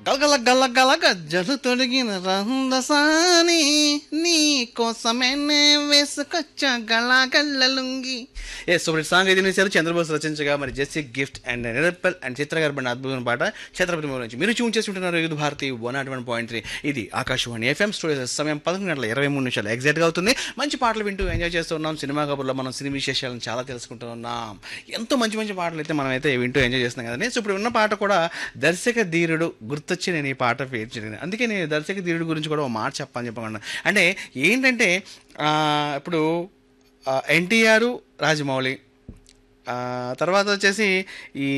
గలగల గలగల గజ్జలు తొడిగిన రందసాని నీ కోసమేనే వేసుకొచ్చా గలాగల్లలుంగి ఏ సూపర్ సాంగ్ అయితే చేశారు చంద్రబోస్ రచించగా మరి జెస్సీ గిఫ్ట్ అండ్ నిరప్పల్ అండ్ చిత్ర గారు పడిన అద్భుతమైన పాట ఛత్రపతి మూల నుంచి మీరు చూన్ చేసుకుంటున్నారు ఇది Bharati one nought one point three ఇది ఆకాశవాణి ఎఫ్ఎం స్టూడియోస్ సమయం పదకొండు గంటల ఇరవై మూడు నిమిషాలు ఎగ్జాక్ట్గా అవుతుంది మంచి పాటలు వింటూ ఎంజాయ్ చేస్తూ ఉన్నాం సినిమా కబుర్లో మనం సినిమా విశేషాలను చాలా తెలుసుకుంటూ ఉన్నాం ఎంతో మంచి మంచి పాటలు అయితే మనం అయితే వింటూ ఎంజాయ్ చేస్తున్నాం కదండి సో ఇప్పుడు ఉన్న పాట కూడా దర్శక ధీరుడు గుర్తొచ్చి నేను ఈ పాట పేర్చింది అందుకే నేను దర్శక ధీరుడు గురించి కూడా ఒక మాట చెప్పాలని చెప్పకుండా అంటే ఏంటంటే ఆ, ఇప్పుడు ఎన్టీఆర్ రాజమౌళి ఆ, తర్వాత వచ్చేసి ఈ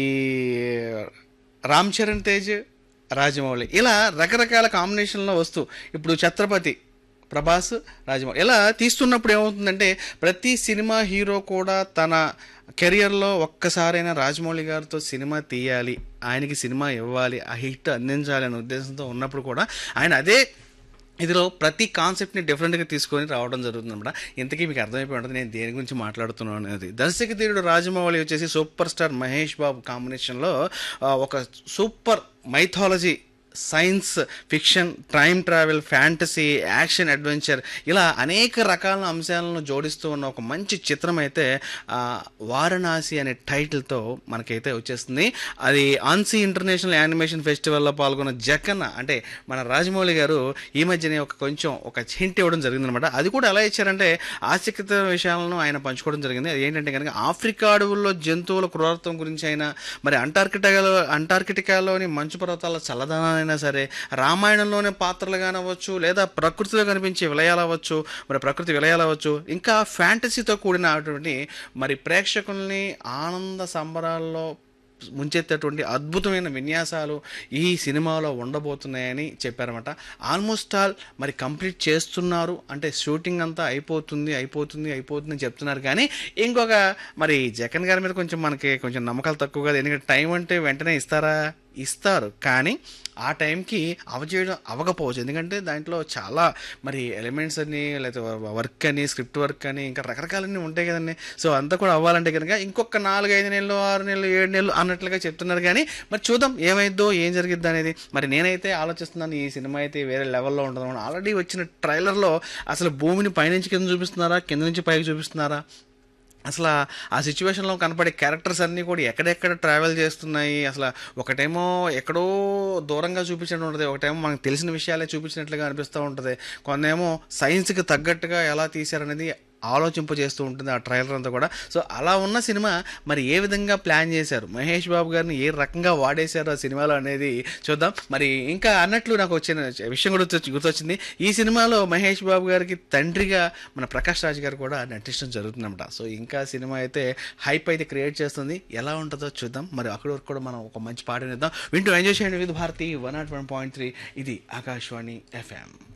రామ్ చరణ్ తేజ్ రాజమౌళి ఇలా రకరకాల కాంబినేషన్లో వస్తూ ఇప్పుడు ఛత్రపతి ప్రభాస్ రాజమౌళి ఇలా తీస్తున్నప్పుడు ఏమవుతుందంటే ప్రతి సినిమా హీరో కూడా తన కెరియర్లో ఒక్కసారైనా రాజమౌళి గారితో సినిమా తీయాలి ఆయనకి సినిమా ఇవ్వాలి ఆ హిట్ అందించాలి అనే ఉద్దేశంతో ఉన్నప్పుడు కూడా ఆయన అదే ఇదిలో ప్రతి కాన్సెప్ట్ని డిఫరెంట్గా తీసుకొని రావడం జరుగుతుంది అనమాట ఇంతకీ మీకు అర్థమైపోయి ఉంటుంది నేను దేని గురించి మాట్లాడుతున్నాను అనేది దర్శక ధీరుడు రాజమౌళి వచ్చేసి సూపర్ స్టార్ మహేష్ బాబు కాంబినేషన్లో ఆ, ఒక super mythology science fiction time travel fantasy action adventure ఇలా అనేక రకాల అంశాలను జోడిస్తూ ఉన్న ఒక మంచి చిత్రం అయితే ఆ, వారణాసి అనే టైటిల్తో మనకైతే వచ్చేస్తుంది అది ఆన్సీ ఇంటర్నేషనల్ యానిమేషన్ ఫెస్టివల్లో పాల్గొన్న జకన్న అంటే మన రాజమౌళి గారు ఈ మధ్యనే ఒక కొంచెం ఒక హింట్ ఇవ్వడం జరిగిందనమాట అది కూడా ఎలా ఇచ్చారంటే ఆసక్తికర విషయాలను ఆయన పంచుకోవడం జరిగింది అది ఏంటంటే కనుక ఆఫ్రికా అడవుల్లో జంతువుల క్రూరత్వం గురించి అయినా మరి అంటార్కిటికాలో అంటార్కిటికాలోని మంచు పర్వతాల చల్లదనాలైనా సరే రామాయణంలోని పాత్రలు కానవచ్చు లేదా ప్రకృతిలో కనిపించే విలయాలు అవ్వచ్చు మరి ప్రకృతి విలయాలు అవ్వచ్చు ఇంకా ఫ్యాంటసీతో కూడినటువంటి మరి ప్రేక్షకుల్ని ఆనంద సంబరాల్లో ముంచెత్తేటువంటి అద్భుతమైన విన్యాసాలు ఈ సినిమాలో ఉండబోతున్నాయని చెప్పారన్నమాట ఆల్మోస్ట్ ఆల్ మరి కంప్లీట్ చేస్తున్నారు అంటే షూటింగ్ అంతా అయిపోతుంది అయిపోతుంది అయిపోతుంది అని చెప్తున్నారు కానీ ఇంకొక మరి జగన్ గారి మీద కొంచెం మనకి కొంచెం నమ్మకాలు తక్కువ కదా ఎందుకంటే టైం అంటే వెంటనే ఇస్తారా ఇస్తారు కానీ ఆ టైంకి అవచేయడం అవ్వకపోవచ్చు ఎందుకంటే దాంట్లో చాలా మరి ఎలిమెంట్స్ అని లేకపోతే వర్క్ అని స్క్రిప్ట్ వర్క్ అని ఇంకా రకరకాలన్నీ ఉంటాయి కదండి సో అంతా కూడా అవ్వాలంటే కనుక ఇంకొక నాలుగు ఐదు నెలలు ఆరు నెలలు ఏడు నెలలు అన్నట్లుగా చెప్తున్నారు కానీ మరి చూద్దాం ఏమైద్దో ఏం జరిగిద్దో అనేది మరి నేనైతే ఆలోచిస్తున్నాను ఈ సినిమా అయితే వేరే లెవెల్లో ఉంటుంది ఆల్రెడీ వచ్చిన ట్రైలర్లో అసలు భూమిని పైనుంచి కింద చూపిస్తున్నారా కింద నుంచి పైకి చూపిస్తున్నారా అసలు ఆ- ఆ సిచ్యువేషన్లో కనపడే క్యారెక్టర్స్ అన్నీ కూడా ఎక్కడెక్కడ ట్రావెల్ చేస్తున్నాయి అసలు ఒకటేమో ఎక్కడో దూరంగా చూపించినట్టు ఉంటుంది ఒకటేమో మనకు తెలిసిన విషయాలే చూపించినట్లుగా అనిపిస్తూ ఉంటుంది కొన్నేమో సైన్స్కి తగ్గట్టుగా ఎలా తీశారనేది ఆలోచింపజేస్తూ ఉంటుంది ఆ ట్రైలర్ అంతా కూడా సో అలా ఉన్న సినిమా మరి ఏ విధంగా ప్లాన్ చేశారు మహేష్ బాబు గారిని ఏ రకంగా వాడేశారు ఆ సినిమాలో అనేది చూద్దాం మరి ఇంకా అన్నట్లు నాకు వచ్చిన విషయం కూడా గుర్తొచ్చి గుర్తొచ్చింది ఈ సినిమాలో మహేష్ బాబు గారికి తండ్రిగా మన ప్రకాష్ రాజ్ గారు కూడా నటించడం జరుగుతుందన్నమాట సో ఇంకా సినిమా అయితే హైప్ అయితే క్రియేట్ చేస్తుంది ఎలా ఉంటుందో చూద్దాం మరి అక్కడి వరకు కూడా మనం ఒక మంచి పాట విందాం వింటూ ఎంజాయ్ చేయండి with Bharati one nought one point three ఇది ఆకాశవాణి ఎఫ్ఎం